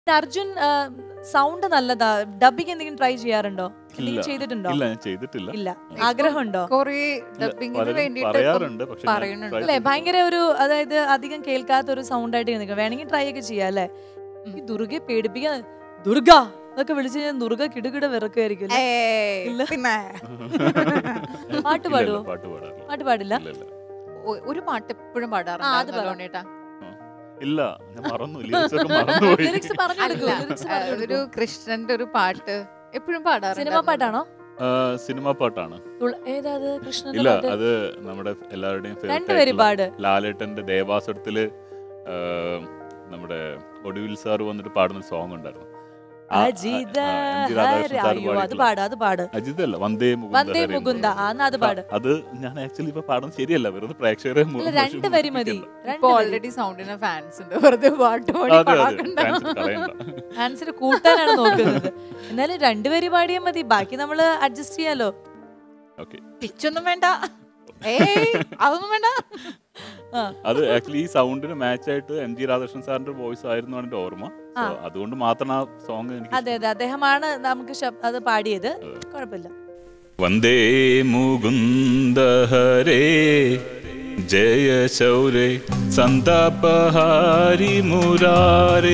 Arjun sound നല്ലതാ dubbing എന്തെങ്കിലും try ചെയ്യാറുണ്ടോ ഇല്ല എന്തെങ്കിലും ചെയ്തിട്ടുണ്ടോ ഇല്ല ഞാൻ ചെയ്തിട്ടില്ല ഇല്ല ആഗ്രഹമുണ്ടോ കൊറേ ഇല്ല, ഡബിങ്ങിന് പലരും വേണ്ടിട്ട് പറയാറുണ്ട് പക്ഷെ ഞാൻ പറയുന്നുണ്ട്. try അല്ലേ ചെയ്തിട്ടില്ല. ഭയങ്കര ഒരു അതായത് അധികം കേൾക്കാത്ത ഒരു സൗണ്ട് ആയിട്ട് നിൽക്കുക വേണമെങ്കിൽ ട്രൈ ഒക്കെ ചെയ്യാം അല്ലേ ഈ ദുർഗയെ പേടിപ്പിക്കാൻ ദുർഗ എന്നൊക്കെ വിളിച്ചു കഴിഞ്ഞാൽ ദുർഗ കിടുകിട വിറക്കുമായിരിക്കും അല്ലേ? ഏയ്, ഇല്ല. പിന്നെ പാട്ട് ഇല്ല, പാടുവോ ഇല്ല, പാട്ട് പാടാറില്ല പാട്ട് പാടില്ല ഇല്ല, ഇല്ല. ഒ- ഒരു പാട്ട് എപ്പോഴും ആ, അത് പാടാറുണ്ട് പറ. ലോണേട്ടാ ഇല്ല ഞാൻ മറന്നു lyrics ഒക്കെ മറന്നുപോയി ലിറിക്സ് പറഞ്ഞു അല്ല കൊടുക്കൂ ലിറിക്സ് ആ, ഒരു കൃഷ്ണന്റെ ഒരു പാട്ട് എപ്പോഴും പാടാറുണ്ട് സിനിമ പാട്ടാണോ ആ, സിനിമ പാട്ടാണ് തുള- ഏതാ അത് കൃഷ്ണന്റെ ഇല്ല പാട്ട് അത് നമ്മുടെ എല്ലാവരുടെയും favourite രണ്ടുപേരും ആയിട്ടുള്ള പാട് ലാലേട്ടന്റെ ദേവാസുരത്തില് ആ, നമ്മുടെ ഒടുവിൽ സാർ വന്നിട്ട് പാടുന്ന സോങ് ഉണ്ടായിരുന്നു ആ, ആ, അജിത ആ, എം ജി ഹര. രാധാകൃഷ്ണൻ സാർ അയ്യോ അത് പാടിയിട്ടുള്ള- പാട് അത് പാട് അജിത് അല്ല വന്ദേ മുകുന്ദ വന്ദേ ഹരേ എന്ന് മുകുന്ദ പറയുന്നത്. ആ എന്നാ അത് പാട് അത് അത് ഞാൻ ആക്ച്വലി ഇപ്പൊ പാടുന്നത് ശരിയല്ല വെറുതെ പ്രേക്ഷകരെ മു- അല്ല രണ്ട് വരി മതി മുഷിപ്പിക്കണ്ട. രണ്ട് ഇപ്പൊ വരി. ഓൾറെഡി സൗണ്ടിന് ഫാൻസ് ഉണ്ട് വെറുതെ പാട്ട് പാടി അതെ അതെ പാടാക്കണ്ട. fans കളയണ്ട ആൻസർ കൂട്ടാനാണ് നോക്കുന്നത് എന്നാലും രണ്ടുപേര് പാടിയാൽ മതി ബാക്കി നമ്മള് അഡ്ജസ്റ്റ് ചെയ്യാലോ ഓക്കെ പിച്ചൊന്നും വേണ്ട ഏയ് അതൊന്നും വേണ്ട ആ അത് ആക്ച്വലി ഈ സൗണ്ടിന് മാച്ച് ആയിട്ട് എം ജി രാധാകൃഷ്ണൻ സാറിന്റെ വോയിസ് ആയിരുന്നു എന്റെ ഓർമ്മ So, ആ. അതുകൊണ്ട് മാത്രം ആ സോങ് എനിക്ക് അതെ അതെ അദ്ദേഹമാണ് നമുക്ക് ശബ്- അത് പാടിയത് കുഴപ്പമില്ല വന്ദേ മുകുന്ദ ഹരേ ജയ ശൗരേ സന്താപഹാരി മുരാരേ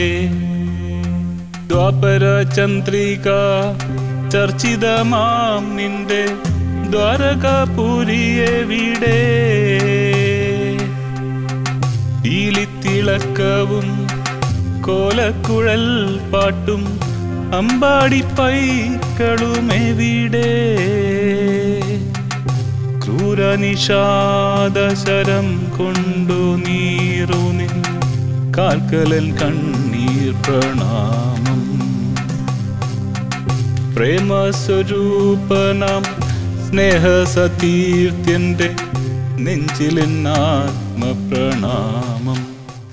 ദ്വാപര ചന്ദ്രിക ചർച്ചിതമാം നിന്റെ ദ്വാരകാപുരിയെവിടെ പീലിത്തിളക്കവും കോലക്കുഴൽ പാട്ടും അമ്പാടി പൈക്കളുമെവിടെ ക്രൂരനിഷാദശരം കൊണ്ടു നീറുനിൻ കാൽക്കലൻ കണ്ണീർ പ്രണാമം പ്രേമസ്വരൂപനാം സ്നേഹസതീർത്ഥ്യന്റെ നെഞ്ചിലെൻ ആത്മപ്രണാമം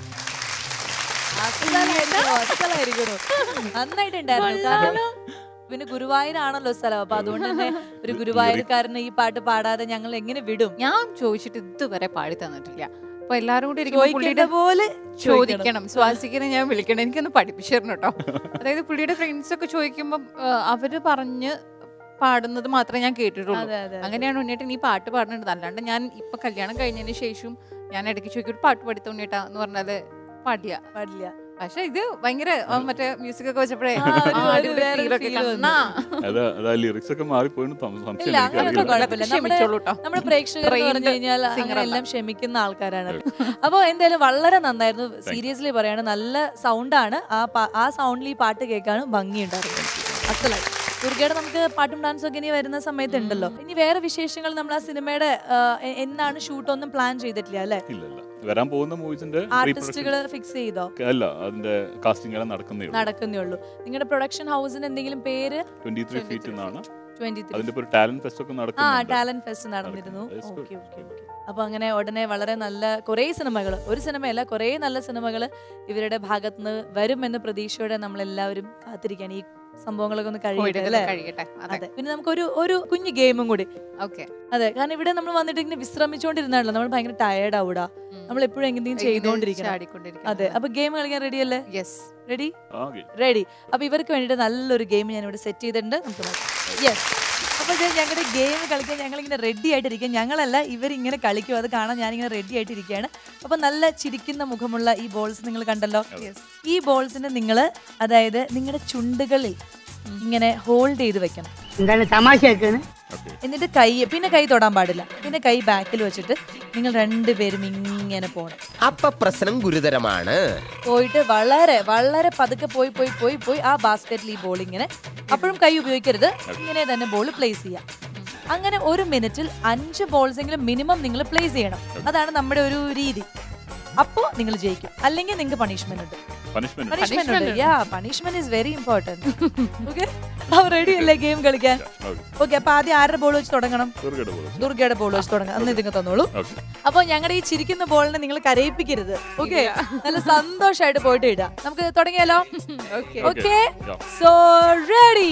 അസലായിരിക്കണോ, അസലായിരിക്കണോ. നന്നായിട്ടുണ്ടായിരുന്നു കാരണം പിന്നെ ഗുരുവായൂരാണല്ലോ സ്ഥലം അപ്പൊ അതുകൊണ്ട് തന്നെ ഒരു ഗുരുവായൂർക്കാരന് ഈ പാട്ട് പാടാതെ ഞങ്ങൾ എങ്ങനെ വിടും ഞാൻ ചോദിച്ചിട്ട് ഇതുവരെ പാടി തന്നിട്ടില്ല അപ്പൊ എല്ലാരും കൂടി ഇരിക്കുമ്പോ ചോദിക്കേണ്ട പുള്ളിയുടെ പോലെ ചോദിക്കണം സ്വാസിക്കിനെ ഞാൻ വിളിക്കണം എനിക്കൊന്ന് പഠിപ്പിച്ചു തരണം കേട്ടോ അതായത് പുള്ളിയുടെ ഫ്രണ്ട്സ് ഒക്കെ ചോദിക്കുമ്പോൾ അവര് പറഞ്ഞ് പാടുന്നത് മാത്രമേ ഞാൻ കേട്ടിട്ടുള്ളൂ അതെ അതെ അങ്ങനെയാണ് ഉണ്ണിയേട്ടൻ ഈ പാട്ട് പാടുന്നുണ്ട് അല്ലാണ്ട് ഞാൻ ഇപ്പൊ കല്യാണം കഴിഞ്ഞതിന് ശേഷം ഞാൻ ഇടയ്ക്ക് ചോദിക്കും ഒരു പാട്ട് പഠിത്ത ഉണ്ണിയേട്ടാ എന്ന് പറഞ്ഞാല് പാടില്ല പാടില്ല പക്ഷെ ഇത് ഭയങ്കര ആ, മറ്റേ മ്യൂസിക് ഒക്കെ വെച്ചപ്പോഴേ ആ, ഒരു- ആ, ഒരു അടിപൊളി വേറൊരു feel ഒക്കെ feel കണ്ടാ. അത് അത് ലിറിക്സ് ഒക്കെ മാറിപ്പോയിന്ന് സംശയം ഇല്ല, അങ്ങനെയൊക്കെ എനിക്കറിയില്ല. കുഴപ്പമില്ല. നമ്മുടെ- ക്ഷമിച്ചോളൂ ട്ടോ. നമ്മുടെ പ്രേക്ഷകർ എന്ന് Trained പറഞ്ഞു കഴിഞ്ഞാൽ singer അങ്ങനെ അല്ല. എല്ലാം ക്ഷമിക്കുന്ന ആൾക്കാരാണ് അപ്പോൾ എന്തായാലും വളരെ നന്നായിരുന്നു സീരിയസ്ലി പറയാണ് നല്ല സൗണ്ടാണ് ആ പാ- ആ സൗണ്ടിൽ ഈ പാട്ട് കേൾക്കാനും ഭംഗിയുണ്ടായിരുന്നു അസലായി ദുർഗയുടെ നമുക്ക് പാട്ടും ഡാൻസും ഒക്കെ ഇനി വരുന്ന സമയത്ത് ഉണ്ടല്ലോ ഇനി വേറെ വിശേഷങ്ങൾ നമ്മൾ ആ സിനിമയുടെ ആ, എ- എന്നാണ് ഷൂട്ട് ഒന്നും പ്ലാൻ ചെയ്തിട്ടില്ല അല്ലെ ഇല്ല ഇല്ല വരാൻ പോകുന്ന മൂവീസിന്റെ ആർട്ടിസ്റ്റുകൾ ഫിക്സ് ചെയ്തോ അല്ല അതിന്റെ കാസ്റ്റിംഗ് എല്ലാം നടക്കുന്നേ ഉള്ളൂ നടക്കുന്നേ ഉള്ളൂ നിങ്ങളുടെ പ്രൊഡക്ഷൻ ഹൗസിന് എന്തെങ്കിലും പേര് ട്വന്റി ത്രീ ഫീറ്റ് എന്നാണ് ട്വന്റി ത്രീ അതിന്റെ ഇപ്പൊ ഒരു ടാലന്റ് ഫെസ്റ്റ് ഒക്കെ ആ നടക്കുന്നുണ്ട് ടാലന്റ് ഫെസ്റ്റ് നടന്നിരുന്നു That's good. Okay okay okay അപ്പൊ അങ്ങനെ ഉടനെ വളരെ നല്ല കുറേ സിനിമകൾ ഒരു സിനിമയല്ല കുറേ നല്ല സിനിമകൾ ഇവരുടെ ഭാഗത്തുനിന്ന് വരുമെന്ന് പ്രതീക്ഷയോടെ നമ്മൾ എല്ലാവരും കാത്തിരിക്കുകയാണ് ഈ സംഭവങ്ങളൊക്കെ ഒന്ന് കഴിയട്ടെ പോയിട്ട് അല്ലേ കഴിയട്ടെ അതെ അതെ പിന്നെ നമുക്കൊരു ഒരു കുഞ്ഞു ഗെയിമും കൂടി ഓക്കെ അതെ കാരണം ഇവിടെ നമ്മൾ വന്നിട്ട് ഇങ്ങനെ വിശ്രമിച്ചുകൊണ്ടിരുന്നാണല്ലോ നമ്മൾ ഭയങ്കര ടയർഡ് ആവൂടാ നമ്മൾ എപ്പോഴും എന്തെങ്കിലും ചെയ്തുകൊണ്ടിരിക്കണം അതെ അപ്പൊ ഗെയിം കളിക്കാൻ റെഡി അല്ലേ യെസ് റെഡി ഓക്കെ റെഡി അപ്പൊ ഇവർക്ക് വേണ്ടിയിട്ട് നല്ലൊരു ഗെയിം ഞാൻ ഇവിടെ സെറ്റ് ചെയ്തിട്ടുണ്ട് നമുക്ക് നോക്കാം യെസ് അപ്പൊ ഇത് ഞങ്ങളുടെ ഗെയിം കളിക്കാൻ ഞങ്ങൾ ഇങ്ങനെ റെഡി ആയിട്ടിരിക്കുക ഞങ്ങളല്ല ഇവരിങ്ങനെ കളിക്കും അത് കാണാൻ ഞാനിങ്ങനെ റെഡി ആയിട്ടിരിക്കുകയാണ് അപ്പൊ നല്ല ചിരിക്കുന്ന മുഖമുള്ള ഈ ബോൾസ് നിങ്ങൾ കണ്ടല്ലോ ഈ ബോൾസിനെ നിങ്ങൾ അതായത് നിങ്ങളുടെ ചുണ്ടുകളിൽ ഇങ്ങനെ ഹോൾഡ് ചെയ്ത് വെക്കണം എന്താണ് തമാശയാക്കാണ് ഓക്കെ എന്നിട്ട് കൈ പിന്നെ കൈ തൊടാൻ പാടില്ല പിന്നെ കൈ ബാക്കിൽ വെച്ചിട്ട് നിങ്ങൾ രണ്ടുപേരും ഇങ്ങനെ പോകണം അപ്പ പ്രശ്നം ഗുരുതരമാണ് പോയിട്ട് വളരെ വളരെ പതുക്കെ പോയി പോയി പോയി പോയി ആ ബാസ്ക്കറ്റിൽ ഈ ബോൾ ഇങ്ങനെ അപ്പോഴും കൈ ഉപയോഗിക്കരുത് ഇങ്ങനെ തന്നെ ബോൾ പ്ലേസ് ചെയ്യാം അങ്ങനെ ഒരു മിനിറ്റിൽ അഞ്ച് ബോൾസ് എങ്കിലും മിനിമം നിങ്ങൾ പ്ലേസ് ചെയ്യണം അതാണ് നമ്മുടെ ഒരു രീതി അപ്പോ നിങ്ങൾ ജയിക്കും അല്ലെങ്കിൽ നിങ്ങൾക്ക് പണിഷ്മെന്റ് ഉണ്ട് പണിഷ്മെന്റ് പണിഷ്മെന്റ് ഉണ്ട് yeah punishment is very important okay അപ്പൊ റെഡി അല്ലേ ഗെയിം കളിക്കാൻ ഓക്കെ ഓക്കെ അപ്പൊ ആദ്യം ആരുടെ ബോൾ വെച്ച് തുടങ്ങണം ദുർഗയുടെ പോലെ ദുർഗയുടെ ബോൾ വെച്ച് തുടങ്ങാം അന്ന് ഇതിങ്ങ് തന്നോളൂ ഓക്കെ അപ്പൊ ഞങ്ങളുടെ ഈ ചിരിക്കുന്ന ബോളിനെ നിങ്ങൾ കരയിപ്പിക്കരുത് ഓക്കെ നല്ല സന്തോഷമായിട്ട് പോയിട്ട് ഇടാം നമുക്ക് തുടങ്ങിയാലോ okay okay Yeah. So ready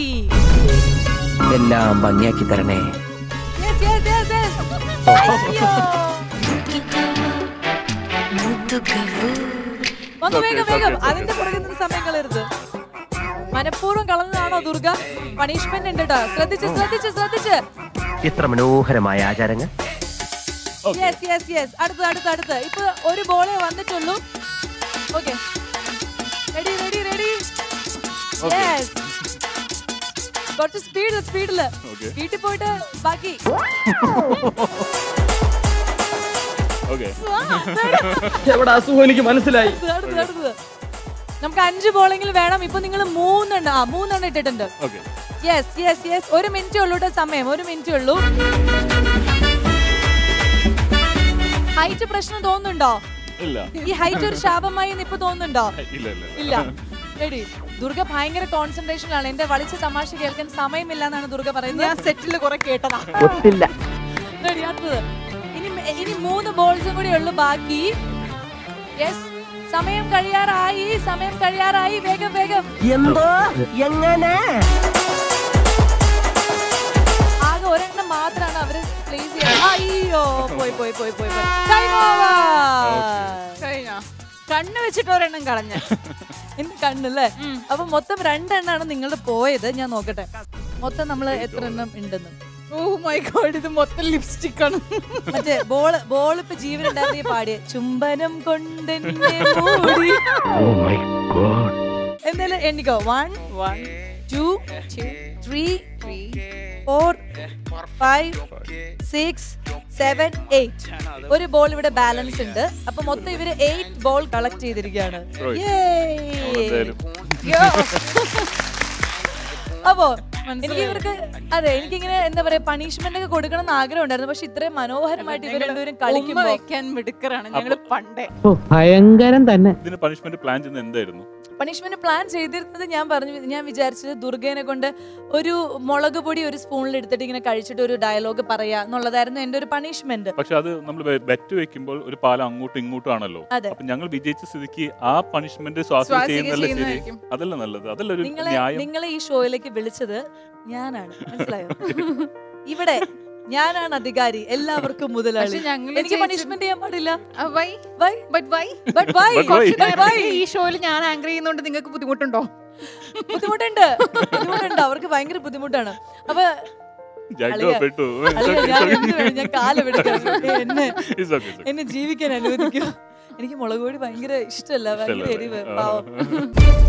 എല്ലാം ഭംഗിയാക്കി തരണേ വന്നു Okay, വേഗം it's okay, വേഗം it's okay. അതിന്റെ പുറകെ നിന്ന് സമയം കളയരുത് മനഃപൂർവ്വം കളഞ്ഞതാണോ ദുർഗ പണിഷ്മെന്റ് ഉണ്ട് കേട്ടോ ശ്രദ്ധിച്ച് ശ്രദ്ധിച്ച് ശ്രദ്ധിച്ച് ഇത്ര മനോഹരമായ ആചാരങ്ങൾ Okay. യെസ് യെസ് യെസ് അടുത്ത് അടുത്ത് അടുത്ത് ഇപ്പൊ ഒരു ബോളേ വന്നിട്ടുള്ളൂ okay ready ready ready Okay. Yes കുറച്ച് സ്പീഡില് സ്പീഡില് Okay. വീട്ടിൽ പോയിട്ട് ബാക്കി ഓക്കെ എവിടെ അസുഖം എനിക്ക് മനസ്സിലായി അടുത്തത്, അടുത്തത്, അടുത്തത്. നമുക്ക് അഞ്ച് ബോളെങ്കിലും വേണം ഇപ്പൊ നിങ്ങൾ മൂന്നെണ്ണം ആ മൂന്നെണ്ണം ഇട്ടിട്ടുണ്ട് ഓക്കെ യെസ് യെസ് യെസ് ഒരു മിനിറ്റ് ഉള്ളൂ ട്ടോ സമയം ഒരു മിനിറ്റ് ഉള്ളൂ ഹൈറ്റ് പ്രശ്നം തോന്നുന്നുണ്ടോ ഇല്ല ഈ ഹൈറ്റ് ഒരു ശാപമായി എന്ന് ഇപ്പൊ തോന്നുന്നുണ്ടോ ഇല്ല ഇല്ല ഇല്ല റെഡി ദുർഗ ഭയങ്കര കോൺസെൻട്രേഷനിലാണ് എന്റെ വളിച്ച തമാശ കേൾക്കാൻ സമയമില്ല എന്നാണ് ദുർഗ പറയുന്നത് ഞാൻ സെറ്റിൽ കുറെ കേട്ടതാ ഒത്തില്ല റെഡി അടുത്തത് ഇനി ഇനി മൂന്ന് ബോൾസും കൂടി ഉള്ളു ബാക്കി യെസ് സമയം കഴിയാറായി സമയം കഴിയാറായി വേഗം വേഗം എന്തോ എങ്ങനെ ആകെ ഒരെണ്ണം മാത്രമാണ് അവര് പ്ലേസ് ചെയ്യാൻ അയ്യോ പോയി പോയി പോയി പോയി പോയി Time over. കഴിഞ്ഞോ കണ്ണ് വെച്ചിട്ട് ഒരെണ്ണം കളഞ്ഞ എന്റെ കണ്ണല്ലേ അപ്പൊ മൊത്തം രണ്ടെണ്ണാണ് നിങ്ങൾ പോയത് ഞാൻ നോക്കട്ടെ മൊത്തം നമ്മൾ എത്ര എണ്ണം ഉണ്ടെന്ന് ഓ മൈ ഗോഡ് ഇത് മൊത്തം ലിപ്സ്റ്റിക് ആണ് മറ്റേ ബോള് ബോൾ ഇപ്പൊ ജീവൻ ഉണ്ടായിരുന്ന പാടിയ ചുംബനം കൊണ്ടെന്നെ മൂടി ഓ മൈ ഗോഡ് എന്തായാലും എണ്ണിക്കോ one one two two three three four five six seven eight ഒരു ബോൾ ഇവിടെ ബാലൻസ് ഉണ്ട് അപ്പൊ മൊത്തം ഇവര് എയ്റ്റ് ബോൾ കളക്ട് ചെയ്തിരിക്കുകയാണ് Right. Yay. എന്തായാലും അപ്പോ എനിക്ക് ഇവർക്ക് അതെ എനിക്കിങ്ങനെ എന്താ പറയാ പണിഷ്മെന്റ് ഒക്കെ കൊടുക്കണം എന്ന് ആഗ്രഹം ഉണ്ടായിരുന്നു പക്ഷെ ഇത്രയും മനോഹരമായിട്ട് ഇവർ രണ്ടുപേരും ഉമ്മ കളിക്കുമ്പോ വെക്കാൻ മിടുക്കറാണ് ഞങ്ങള് പണ്ടേ ഭയങ്കരം തന്നെ ഇതിന് പണിഷ്മെന്റ് പ്ലാൻ ചെയ്യുന്നത് എന്തായിരുന്നു പണിഷ്മെന്റ് പ്ലാൻ ചെയ്തിരുന്നത് ഞാൻ പറഞ്ഞു ഞാൻ വിചാരിച്ചത് ദുർഗേനെ കൊണ്ട് ഒരു മുളക് പൊടി ഒരു സ്പൂണിൽ എടുത്തിട്ട് ഇങ്ങനെ കഴിച്ചിട്ട് ഒരു ഡയലോഗ് പറയാ എന്നുള്ളതായിരുന്നു എന്റെ ഒരു പണിഷ്മെന്റ് പക്ഷെ അത് നമ്മൾ ബെറ്റ് വെക്കുമ്പോൾ ഒരു പാലം അങ്ങോട്ടും ഇങ്ങോട്ടും ആണല്ലോ അതെ. അപ്പൊ ഞങ്ങൾ വിജയിച്ച സ്ഥിതിക്ക് ആ പണിഷ്മെന്റ് സ്വാസിക സ്വാസിക ചെയ്യുന്നതല്ലേ ശരി ചെയ്യുന്നതായിരിക്കും. അതല്ല നല്ലത് അതല്ല ഒരു നിങ്ങളെ ന്യായം നിങ്ങളെ ഈ ഷോയിലേക്ക് വിളിച്ചത് ഞാനാണ് മനസ്സിലായോ ഇവിടെ ഞാനാണ് അധികാരി എല്ലാവർക്കും മുതലാളി പക്ഷെ ഞങ്ങള് എനിക്ക് ചേച്ചി- പണിഷ്മെന്റ് ചെയ്യാൻ പാടില്ല why Why? But why But why? But why? But why? ഈ ഷോയിൽ ഞാൻ ആങ്കർ ചെയ്യുന്നോണ്ട് നിങ്ങൾക്ക് ബുദ്ധിമുട്ടുണ്ടോ ബുദ്ധിമുട്ടുണ്ട് ബുദ്ധിമുട്ടുണ്ട് അവർക്ക് ഭയങ്കര ബുദ്ധിമുട്ടാണ് അപ്പൊ ജഗ്ഗോ അളിയാ, പെട്ടു അളിയാ, ഞാൻ എന്ത് വേണം? ഞാൻ കാലം എടുക്കാം എന്നെ It's okay, it's okay. എന്നെ ജീവിക്കാൻ അനുവദിക്കൂ എനിക്ക് മുളക് പൊടി ഭയങ്കര ഇഷ്ടമല്ല ഭയങ്കര ഇഷ്ടമല്ല, എരിവ് ആ. പാവം